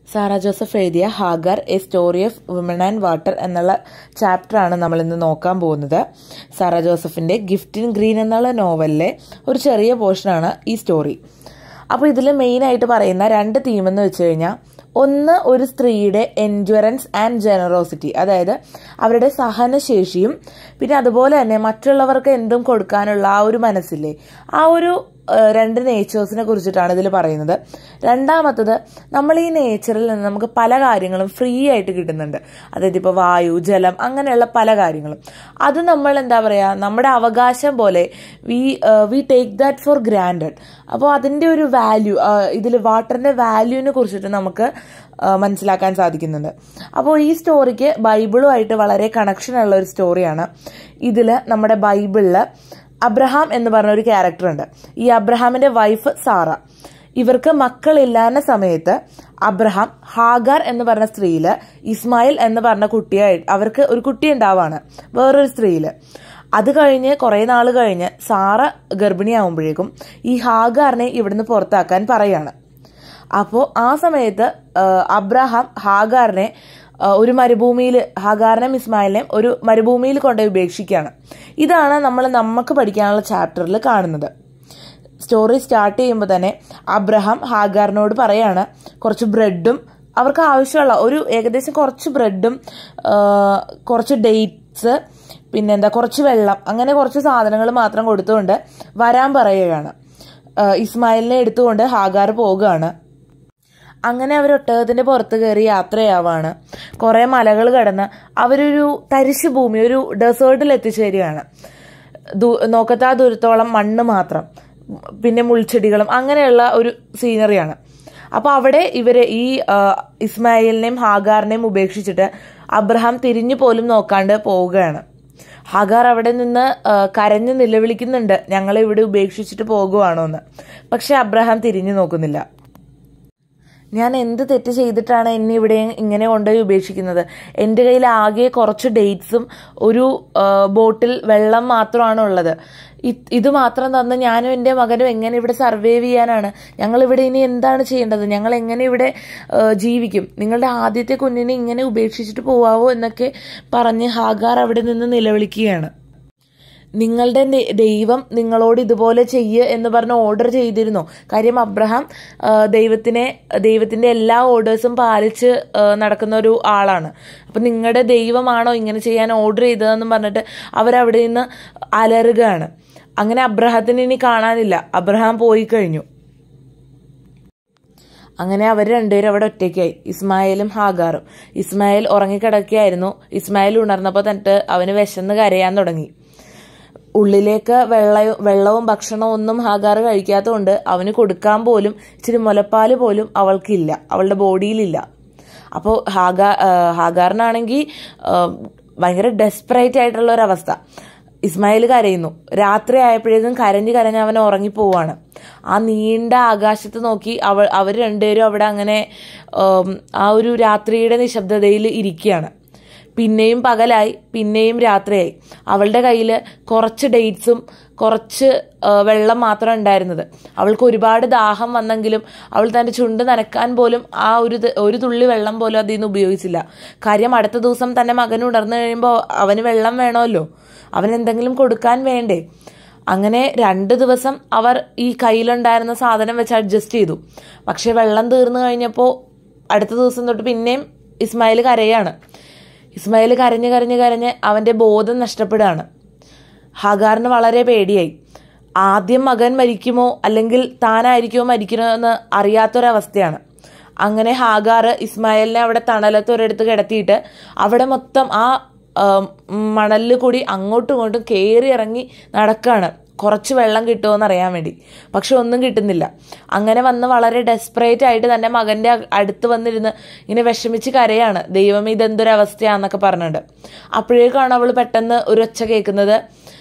Sara Joseph എഴുതിയ Hagar a story of women and water എന്നുള്ള ചാപ്റ്ററാണ് നമ്മൾ ഇന്ന് നോക്കാൻ പോകുന്നത് സാറ ജോസഫിന്റെ ഗിഫ്റ്റ് ഇൻ ഗ്രീൻ എന്നുള്ള നോവലിലെ ഒരു ചെറിയ പോർഷനാണ് ഈ സ്റ്റോറി അപ്പോൾ ഇതിൽ മെയിനായിട്ട് പറയുന്ന രണ്ട് തീം എന്ന് വെച്ച് കഴിഞ്ഞാൽ ഒന്ന് ഒരു സ്ത്രീയുടെ എൻഡ്യൂറൻസ് ആൻഡ് ജനറോസിറ്റി അതായത് അവരുടെ സഹനശേഷിയും പിന്നെ അതുപോലെ തന്നെ മറ്റുള്ളവർക്ക് എന്തും കൊടുക്കാനുള്ള ആ ഒരു മനസ്സില്ലേ ആ ഒരു ഏഹ്, രണ്ട് നേച്ചേഴ്സിനെ കുറിച്ചിട്ടാണ് ഇതിൽ പറയുന്നത് രണ്ടാമത്തത് നമ്മൾ ഈ നേച്ചറിൽ നിന്ന് നമുക്ക് പല കാര്യങ്ങളും ഫ്രീ ആയിട്ട് കിട്ടുന്നുണ്ട് അതായത് ഇപ്പോൾ വായു ജലം അങ്ങനെയുള്ള പല കാര്യങ്ങളും അത് നമ്മൾ എന്താ പറയുക നമ്മുടെ അവകാശം പോലെ we we take that for granted അപ്പോൾ അതിൻ്റെ ഒരു വാല്യൂ ഇതിൽ വാട്ടറിൻ്റെ വാല്യൂവിനെ കുറിച്ചിട്ട് നമുക്ക് ആ, മനസ്സിലാക്കാൻ സാധിക്കുന്നുണ്ട് അപ്പോൾ ഈ സ്റ്റോറിക്ക് ബൈബിളുമായിട്ട് വളരെ കണക്ഷൻ ഉള്ള ഒരു സ്റ്റോറിയാണ് ഇതിൽ നമ്മുടെ ബൈബിളിൽ അബ്രഹാം എന്ന് പറഞ്ഞ ഒരു ക്യാരക്ടർ ഉണ്ട് ഈ അബ്രഹാമിന്റെ വൈഫ് സാറ ഇവർക്ക് മക്കളില്ലാന്ന സമയത്ത് അബ്രഹാം ഹാഗാർ എന്ന് പറഞ്ഞ സ്ത്രീയില് ഇസ്മായിൽ എന്ന് പറഞ്ഞ കുട്ടിയായി അവർക്ക് ഒരു കുട്ടി ഉണ്ടാവാണ് വേറൊരു സ്ത്രീയില് അത് കഴിഞ്ഞ് കുറെ നാൾ കഴിഞ്ഞ് സാറ ഗർഭിണിയാവുമ്പോഴേക്കും ഈ ഹാഗാറിനെ ഇവിടുന്ന് പുറത്താക്കാൻ പറയാണ് അപ്പോൾ ആ സമയത്ത് ആ, അബ്രഹാം ഹാഗാറിനെ ആ, ഒരു മരുഭൂമിയിൽ ഹാഗാറിനെയും ഇസ്മായിലിനെയും ഒരു മരുഭൂമിയിൽ കൊണ്ടുപോയി ഉപേക്ഷിക്കുകയാണ് ഇതാണ് നമ്മൾ നമുക്ക് പഠിക്കാനുള്ള ചാപ്റ്ററിൽ കാണുന്നത് സ്റ്റോറി സ്റ്റാർട്ട് ചെയ്യുമ്പോൾ തന്നെ അബ്രഹാം ഹാഗാറിനോട് പറയാണ് കുറച്ച് ബ്രെഡും അവർക്ക് ആവശ്യമുള്ള ഒരു ഏകദേശം കുറച്ച് ബ്രെഡും ആ, കുറച്ച് ഡേറ്റ്സ് പിന്നെന്താ കുറച്ച് വെള്ളം അങ്ങനെ കുറച്ച് സാധനങ്ങൾ മാത്രം കൊടുത്തുകൊണ്ട് വരാൻ പറയുകയാണ് ആ, ഇസ്മായിലിനെ എടുത്തുകൊണ്ട് ഹാഗാർ പോവുകയാണ് അങ്ങനെ അവർ ഒട്ടകത്തിന്റെ പുറത്ത് കയറി യാത്രയാവാണ് കുറെ മലകൾ കടന്ന് അവരൊരു തരിശു ഭൂമി ഒരു ഡെസേർട്ടിൽ എത്തിച്ചേരുകയാണ് ദൂ- നോക്കത്താ ദൂരത്തോളം മണ്ണ് മാത്രം പിന്നെ മുൾച്ചെടികളും അങ്ങനെയുള്ള ഒരു സീനറിയാണ് അപ്പൊ അവിടെ ഇവര് ഈ ആ, ഇസ്മായിലിനെയും ഹാഗാറിനെയും ഉപേക്ഷിച്ചിട്ട് അബ്രഹാം തിരിഞ്ഞു പോലും നോക്കാണ്ട് പോവുകയാണ് ഹാഗാർ അവിടെ നിന്ന് ആ, കരഞ്ഞു നിലവിളിക്കുന്നുണ്ട് ഞങ്ങളെ ഇവിടെ ഉപേക്ഷിച്ചിട്ട് പോകുവാണോ എന്ന് പക്ഷെ അബ്രഹാം തിരിഞ്ഞു നോക്കുന്നില്ല ഞാൻ എന്ത് തെറ്റ് ചെയ്തിട്ടാണ് എന്നെ ഇവിടെ ഇങ്ങനെ കൊണ്ടുപോയി ഉപേക്ഷിക്കുന്നത് എൻ്റെ കയ്യിൽ ആകെ കുറച്ച് ഡേറ്റ്സും ഒരു ആ, ബോട്ടിൽ വെള്ളം മാത്രമാണ് ഉള്ളത് ഇത് ഇത് മാത്രം തന്ന് ഞാനും എൻ്റെ മകനും എങ്ങനെ ഇവിടെ സർവൈവ് ചെയ്യാനാണ് ഞങ്ങൾ ഇവിടെ ഇനി എന്താണ് ചെയ്യേണ്ടത് ഞങ്ങൾ എങ്ങനെ ഇവിടെ ആ, ജീവിക്കും നിങ്ങളുടെ ആദ്യത്തെ കുഞ്ഞിനെ ഇങ്ങനെ ഉപേക്ഷിച്ചിട്ട് പോവാവോ എന്നൊക്കെ പറഞ്ഞ് ഹാഗാർ അവിടെ നിന്ന് നിലവിളിക്കുകയാണ് നിങ്ങളുടെ ദൈ- ദൈവം നിങ്ങളോട് ഇതുപോലെ ചെയ്യ് എന്ന് പറഞ്ഞ് ഓർഡർ ചെയ്തിരുന്നു കാര്യം അബ്രഹാം ആ, ദൈവത്തിനെ ദൈവത്തിന്റെ എല്ലാ ഓർഡേഴ്സും പാലിച്ച് ആ, നടക്കുന്ന ഒരു ആളാണ് അപ്പൊ നിങ്ങളുടെ ദൈവമാണോ ഇങ്ങനെ ചെയ്യാൻ ഓർഡർ ചെയ്തതെന്ന് പറഞ്ഞിട്ട് അവരവിടെ നിന്ന് അലറുകയാണ് അങ്ങനെ അബ്രഹത്തിന് ഇനി കാണാനില്ല അബ്രഹാം പോയി കഴിഞ്ഞു അങ്ങനെ അവർ രണ്ടുപേരും അവിടെ ഒറ്റയ്ക്കായി ഇസ്മായിലും ഹാഗാറും ഇസ്മായിൽ ഉറങ്ങിക്കിടക്കുകയായിരുന്നു ഇസ്മായിൽ ഉണർന്നപ്പോൾ തന്നിട്ട് അവന് വിശന്ന് കരയാൻ തുടങ്ങി ഉള്ളിലേക്ക് വെള്ളവും വെള്ളവും ഭക്ഷണവും ഒന്നും ഹാഗാർ കഴിക്കാത്തതുകൊണ്ട് അവന് കൊടുക്കാൻ പോലും ഇച്ചിരി മുലപ്പാല് പോലും അവൾക്കില്ല അവളുടെ ബോഡിയിലില്ല അപ്പോൾ ഹാഗാ ആ, ഹാഗാറിനാണെങ്കിൽ ആ, ഭയങ്കര ഡെസ്പറേറ്റ് ആയിട്ടുള്ള ഒരു അവസ്ഥ ഇസ്മായിൽ കരയുന്നു രാത്രി ആയപ്പോഴേക്കും കരഞ്ഞ് കരഞ്ഞ് അവൻ ഉറങ്ങിപ്പോവാണ് ആ നീണ്ട ആകാശത്ത് നോക്കി അവൾ അവർ രണ്ടുപേരും അവിടെ അങ്ങനെ ഉം, ആ ഒരു രാത്രിയുടെ നിശബ്ദതയിൽ ഇരിക്കുകയാണ് പിന്നെയും പകലായി പിന്നെയും രാത്രിയായി അവളുടെ കയ്യിൽ കുറച്ച് ഡേറ്റ്സും കുറച്ച് ആ, വെള്ളം മാത്രം ഉണ്ടായിരുന്നത് അവൾക്ക് ഒരുപാട് ദാഹം വന്നെങ്കിലും അവൾ തന്റെ ചുണ്ട് നനക്കാൻ പോലും ആ ഒരു ത്- ഒരു തുള്ളി വെള്ളം പോലും അതിൽ നിന്ന് ഉപയോഗിച്ചില്ല കാര്യം അടുത്ത ദിവസം തന്നെ മകൻ ഉണർന്നു കഴിയുമ്പോൾ അവന് വെള്ളം വേണമല്ലോ അവൻ എന്തെങ്കിലും കൊടുക്കാൻ വേണ്ടേ അങ്ങനെ രണ്ട് ദിവസം അവർ ഈ കയ്യിലുണ്ടായിരുന്ന സാധനം വെച്ച് അഡ്ജസ്റ്റ് ചെയ്തു പക്ഷെ വെള്ളം തീർന്നു കഴിഞ്ഞപ്പോൾ അടുത്ത ദിവസം തൊട്ട് പിന്നെയും ഇസ്മായിൽ കരയാണ് ഇസ്മായിൽ കരഞ്ഞ് കരഞ്ഞ് കരഞ്ഞ് അവന്റെ ബോധം നഷ്ടപ്പെടുകയാണ് ഹാഗാറിന് വളരെ പേടിയായി ആദ്യം മകൻ മരിക്കുമോ അല്ലെങ്കിൽ താനായിരിക്കുമോ മരിക്കണമെന്ന് അറിയാത്തൊരവസ്ഥയാണ് അങ്ങനെ ഹാഗാർ ഇസ്മായിലിനെ അവിടെ തണലത്ത് ഒരിടത്ത് കിടത്തിയിട്ട് അവിടെ മൊത്തം ആ മണലിൽ കൂടി അങ്ങോട്ടും ഇങ്ങോട്ടും കയറി ഇറങ്ങി നടക്കാണ് കുറച്ച് വെള്ളം കിട്ടുമോ അറിയാൻ വേണ്ടി പക്ഷെ ഒന്നും കിട്ടുന്നില്ല അങ്ങനെ വന്ന് വളരെ ഡെസ്പറേറ്റ് ആയിട്ട് തന്റെ മകന്റെ അ- അടുത്ത് വന്നിരുന്ന് ഇങ്ങനെ വിഷമിച്ച് കരയാണ് ദൈവം ഇതെന്തൊരവസ്ഥയാന്നൊക്കെ പറഞ്ഞിട്ട് അപ്പോഴേക്കാണ് അവൾ പെട്ടെന്ന് ഒരു ഒച്ച കേൾക്കുന്നത്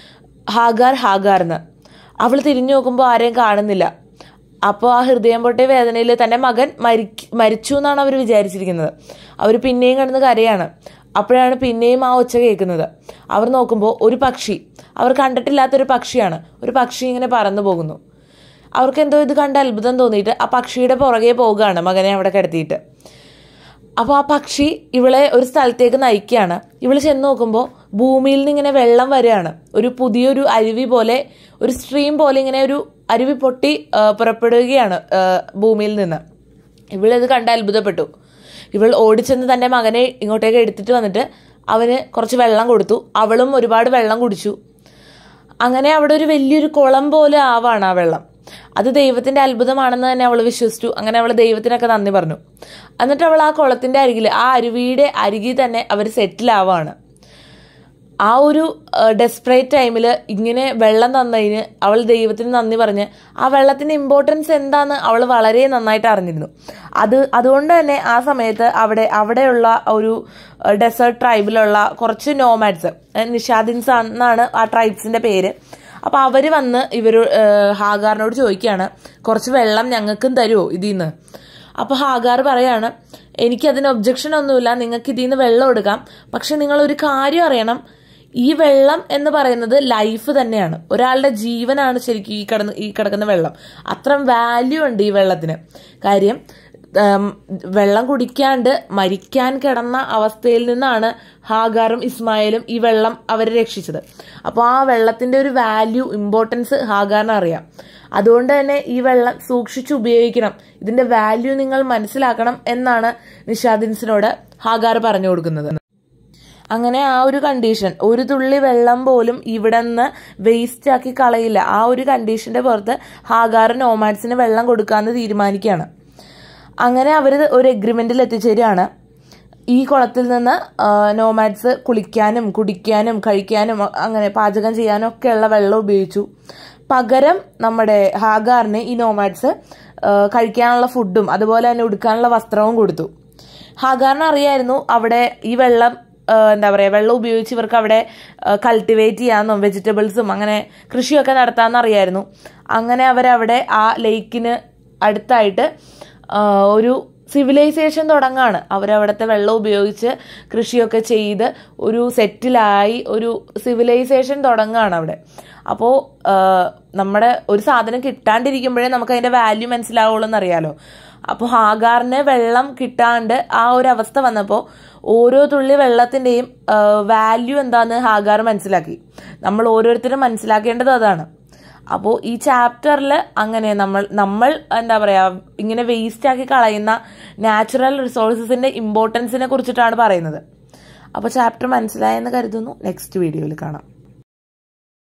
ഹാഗാർ ഹാഗാർന്ന് അവൾ തിരിഞ്ഞു നോക്കുമ്പോൾ ആരെയും കാണുന്നില്ല അപ്പോൾ ആ ഹൃദയം പൊട്ടിയ വേദനയിൽ തന്റെ മകൻ മരിക്ക മരിച്ചു എന്നാണ് അവർ വിചാരിച്ചിരിക്കുന്നത് അവർ പിന്നെയും കിടന്ന് കരയാണ് അപ്പോഴാണ് പിന്നെയും ആ ഒച്ച കേൾക്കുന്നത് അവർ നോക്കുമ്പോൾ ഒരു പക്ഷി അവർ കണ്ടിട്ടില്ലാത്തൊരു പക്ഷിയാണ് ഒരു പക്ഷി ഇങ്ങനെ പറന്നു പോകുന്നു അവർക്ക് എന്തോ ഇത് കണ്ട് അത്ഭുതം തോന്നിയിട്ട് ആ പക്ഷിയുടെ പുറകെ പോവുകയാണ് മകനെ അവിടെ കിടത്തിയിട്ട് അപ്പോൾ ആ പക്ഷി ഇവളെ ഒരു സ്ഥലത്തേക്ക് നയിക്കുകയാണ് ഇവള് ചെന്ന് നോക്കുമ്പോൾ ഭൂമിയിൽ നിന്ന് ഇങ്ങനെ വെള്ളം വരികയാണ് ഒരു പുതിയൊരു അരുവി പോലെ ഒരു സ്ട്രീം പോലെ ഇങ്ങനെ ഒരു അരുവി പൊട്ടി ആ, പുറപ്പെടുകയാണ് ആ, ഭൂമിയിൽ നിന്ന് ഇവളിത് കണ്ട് അത്ഭുതപ്പെട്ടു ഇവൾ ഓടിച്ചെന്ന് തൻ്റെ മകനെ ഇങ്ങോട്ടേക്ക് എടുത്തിട്ട് വന്നിട്ട് അവന് കുറച്ച് വെള്ളം കൊടുത്തു അവളും ഒരുപാട് വെള്ളം കുടിച്ചു അങ്ങനെ അവിടെ ഒരു വലിയൊരു കുളം പോലെ ആവാണ് ആ വെള്ളം അത് ദൈവത്തിന്റെ അത്ഭുതമാണെന്ന് തന്നെ അവൾ വിശ്വസിച്ചു അങ്ങനെ അവൾ ദൈവത്തിനൊക്കെ നന്ദി പറഞ്ഞു എന്നിട്ട് അവൾ ആ കുളത്തിന്റെ അരികിൽ ആ അരുവിയുടെ അരികിൽ തന്നെ അവർ സെറ്റിൽ ആവാണ് ആ ഒരു ഡെസ്പറേറ്റ് ടൈമിൽ ഇങ്ങനെ വെള്ളം തന്നതിന് അവൾ ദൈവത്തിന് നന്ദി പറഞ്ഞ് ആ വെള്ളത്തിന്റെ ഇമ്പോർട്ടൻസ് എന്താന്ന് അവൾ വളരെ നന്നായിട്ട് അറിഞ്ഞിരുന്നു അത് അതുകൊണ്ട് തന്നെ ആ സമയത്ത് അവിടെ അവിടെയുള്ള ഒരു ഡെസേർട്ട് ട്രൈബിലുള്ള കുറച്ച് നോമാഡ്സ് നിഷാദിൻസ് എന്നാണ് ആ ട്രൈബ്സിന്റെ പേര് അപ്പൊ അവര് വന്ന് ഇവര് ഹാഗാറിനോട് ചോദിക്കുകയാണ് കുറച്ച് വെള്ളം ഞങ്ങൾക്കും തരുമോ ഇതിന്ന് അപ്പൊ ഹാഗാർ പറയാണ് എനിക്കതിന് ഒബ്ജക്ഷൻ ഒന്നുമില്ല നിങ്ങൾക്ക് ഇതിൽ നിന്ന് വെള്ളം എടുക്കാം പക്ഷെ നിങ്ങൾ ഒരു കാര്യം അറിയണം ഈ വെള്ളം എന്ന് പറയുന്നത് ലൈഫ് തന്നെയാണ് ഒരാളുടെ ജീവനാണ് ശരിക്കും ഈ കിടന്ന് ഈ കിടക്കുന്ന വെള്ളം അത്രയും വാല്യൂ ഉണ്ട് ഈ വെള്ളത്തിന് കാര്യം ഉം, വെള്ളം കുടിക്കാണ്ട് മരിക്കാൻ കിടന്ന അവസ്ഥയിൽ നിന്നാണ് ഹാഗാറും ഇസ്മായിലും ഈ വെള്ളം അവരെ രക്ഷിച്ചത് അപ്പോൾ ആ വെള്ളത്തിന്റെ ഒരു വാല്യൂ ഇമ്പോർട്ടൻസ് ഹാഗാറിന് അറിയാം അതുകൊണ്ട് തന്നെ ഈ വെള്ളം സൂക്ഷിച്ച് ഉപയോഗിക്കണം ഇതിന്റെ വാല്യൂ നിങ്ങൾ മനസ്സിലാക്കണം എന്നാണ് നിഷാദിൻസിനോട് ഹാഗാർ പറഞ്ഞു കൊടുക്കുന്നത് അങ്ങനെ ആ ഒരു കണ്ടീഷൻ ഒരു തുള്ളി വെള്ളം പോലും ഇവിടെ നിന്ന് വേസ്റ്റ് ആക്കി കളയില്ല ആ ഒരു കണ്ടീഷന്റെ പുറത്ത് ഹാഗാർ നോമാഡ്സിന് വെള്ളം കൊടുക്കാമെന്ന് തീരുമാനിക്കുകയാണ് അങ്ങനെ അവർ ഒരു എഗ്രിമെന്റിൽ എത്തിച്ചേരുകയാണ് ഈ കുളത്തിൽ നിന്ന് നോമാഡ്സ് കുളിക്കാനും കുടിക്കാനും കഴിക്കാനും അ- അങ്ങനെ പാചകം ചെയ്യാനും ഒക്കെയുള്ള വെള്ളം ഉപയോഗിച്ചു പകരം നമ്മുടെ ഹാഗാറിന് ഈ നോമാഡ്സ് കഴിക്കാനുള്ള ഫുഡും അതുപോലെ തന്നെ ഉടുക്കാനുള്ള വസ്ത്രവും കൊടുത്തു ഹാഗാറിന് അറിയായിരുന്നു അവിടെ ഈ വെള്ളം ആ, എന്താ പറയുക വെള്ളം ഉപയോഗിച്ച് ഇവർക്ക് അവിടെ കൾട്ടിവേറ്റ് ചെയ്യാമെന്നും വെജിറ്റബിൾസും അങ്ങനെ കൃഷിയൊക്കെ നടത്താമെന്ന് അറിയായിരുന്നു അങ്ങനെ അവരവിടെ ആ ലേക്കിന് അടുത്തായിട്ട് ആ, ഒരു സിവിലൈസേഷൻ തുടങ്ങാണ് അവരവിടുത്തെ വെള്ളം ഉപയോഗിച്ച് കൃഷിയൊക്കെ ചെയ്ത് ഒരു സെറ്റിലായി ഒരു സിവിലൈസേഷൻ തുടങ്ങാണ് അവിടെ അപ്പോൾ നമ്മുടെ ഒരു സാധനം കിട്ടാണ്ടിരിക്കുമ്പോഴേ നമുക്ക് അതിന്റെ വാല്യൂ മനസ്സിലാവുള്ളൂ എന്നറിയാലോ അപ്പോൾ ഹാഗാറിന് വെള്ളം കിട്ടാണ്ട് ആ ഒരു അവസ്ഥ വന്നപ്പോൾ ഓരോ തുള്ളി വെള്ളത്തിന്റെയും വാല്യൂ എന്താന്ന് ഹാഗാർ മനസ്സിലാക്കി നമ്മൾ ഓരോരുത്തരും മനസ്സിലാക്കേണ്ടത് അതാണ് അപ്പോൾ ഈ ചാപ്റ്ററിൽ അങ്ങനെ നമ്മൾ നമ്മൾ എന്താ പറയാ ഇങ്ങനെ വേസ്റ്റ് ആക്കി കളയുന്ന നാച്ചുറൽ റിസോഴ്സസിന്റെ ഇമ്പോർട്ടൻസിനെ കുറിച്ചിട്ടാണ് പറയുന്നത് അപ്പോൾ ചാപ്റ്റർ മനസ്സിലായെന്ന് കരുതുന്നു നെക്സ്റ്റ് വീഡിയോയിൽ കാണാം